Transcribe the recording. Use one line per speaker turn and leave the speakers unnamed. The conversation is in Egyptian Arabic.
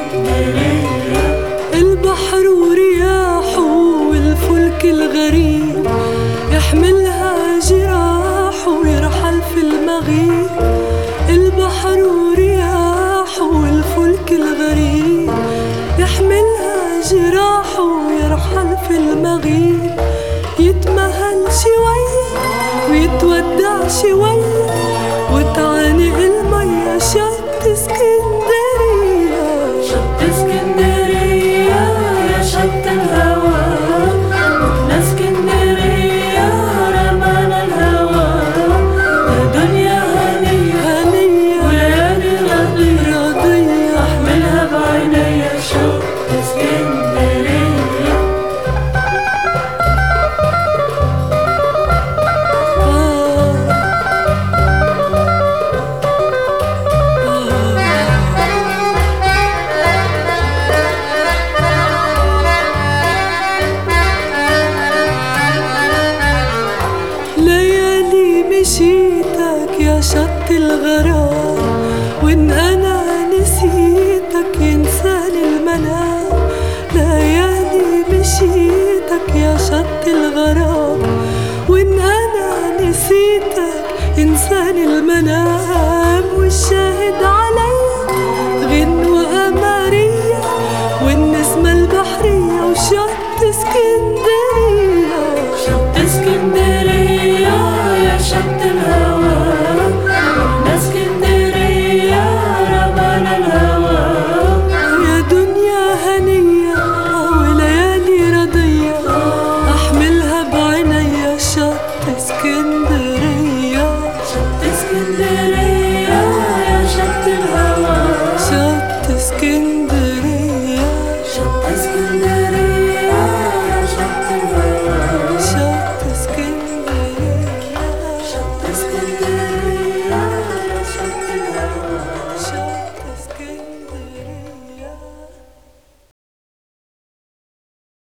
اسكندرية
البحر ورياحه والفلك الغريب يحملها جراحه ويرحل في المغيب البحر ورياحه والفلك الغريب يحملها جراحه ويرحل في المغيب يتمهل شوية ويتودع شوية وتعانق المية شط اسكندرية
شط اسكندرية يا شط الهوى رحنا اسكندرية رمانا الهوى يا دنيا هنية
هنية
وليالي رضية
راضية
احملها بعينيا شط اسكندرية
آه ليالي مشيتك يا شط الغرام وان انا نسيتك ينساني المنام ليالي مشيتك يا شط الغرام وان انا نسيتك ينساني المنام والشاهد عليا غنوة قمرية والنسمة البحرية وشط اسكندرية